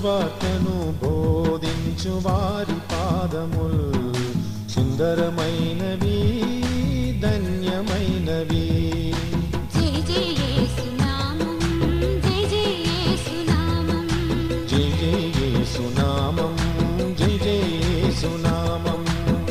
సువార్తను బోధించు వారి పాదముల్ సుందరమైనవి ధన్యమైనవి జయ జయ యేసునామం జయ జయ యేసునామం జై జై యేసునామం జై జై యేసునామం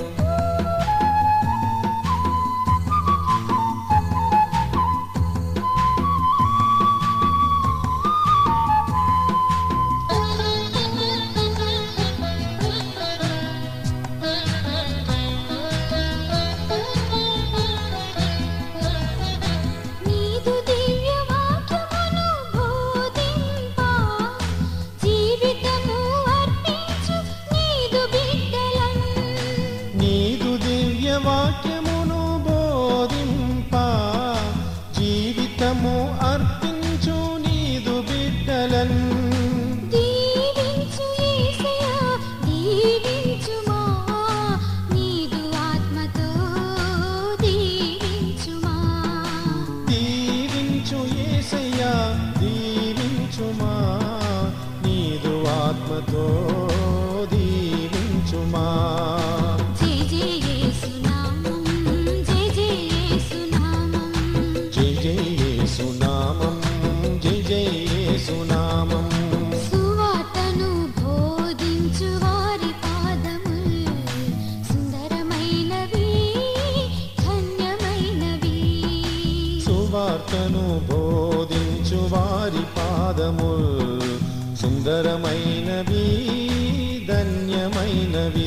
నీదు దివ్య వాక్యమును బోధింప జీవితము అర్పించు నీదు బిడ్డలం నీదు దివ్య వాక్యమును బోధింప జీవితము అర్పించు నీదు బిడ్డలన్ దీవించు యేసయ్యా దీవించుమా నీదు ఆత్మతో దీవించుమా దీవించు యేసయ్యా దీవించుమా నీదు ఆత్మతో దీవించుమా జయ జయ యేసునామం జయ జయ యేసునామం జై జై యేసునామం జై జై యేసునామం సువార్తను బోధించు వారి పాదముల్ సుందరమైనవి ధన్యమైనవి సువార్తను బోధించు వారి పాదముల్ సుందరమైనవి ధన్యమైనవి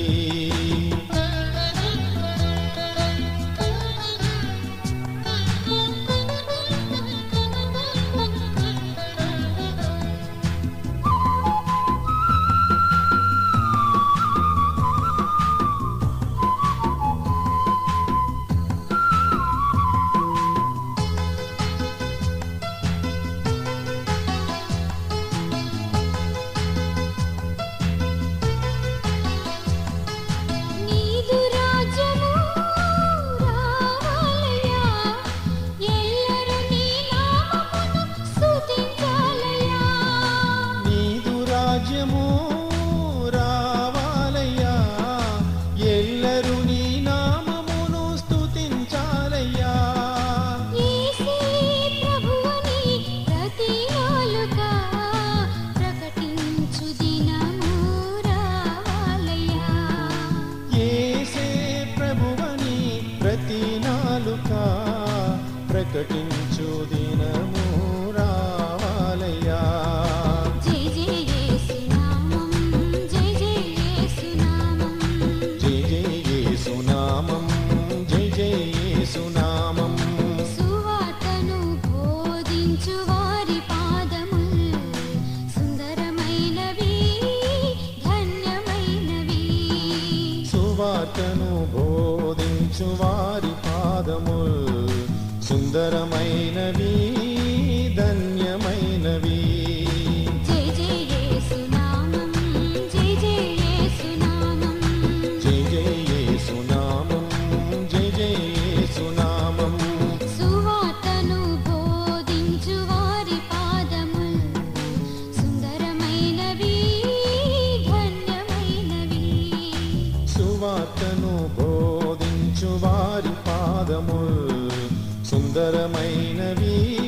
నీదు రాజ్యము రావాలయ్యా ఎల్లరూ నీ నామమును స్తుతించాలయ్యా నీదు రాజ్యము రావాలయ్యా ఎల్లరూ నీ నామమును స్తుతించాలయ్యా యేసే ప్రభువని ప్రతి నాలుక ప్రకటించు దినము రావాలయ్యా ఏసే ప్రభువని ప్రతి నాలుక ప్రకటించు దినము రావాలయ్యా జయ జయ యేసునామం జయ జయ యేసునామం జై జై యేసునామం జై జై యేసునామం సువార్తను బోధించు వారి పాదముల్ సుందరమైనవి ధన్యమైనవి సువార్తను బోధించు వారి పాదముల్ సుందరమైనవి ధన్యమైనవి జయ జయ యేసునామం జయ జయ యేసునామం జై జై యేసునామం జై జై యేసునామం సువార్తను బోధించు వారి పాదముల్ సుందరమైనవి ధన్యమైనవి సువార్తను బోధించు వారి పాదముల్ సుందరమైనవి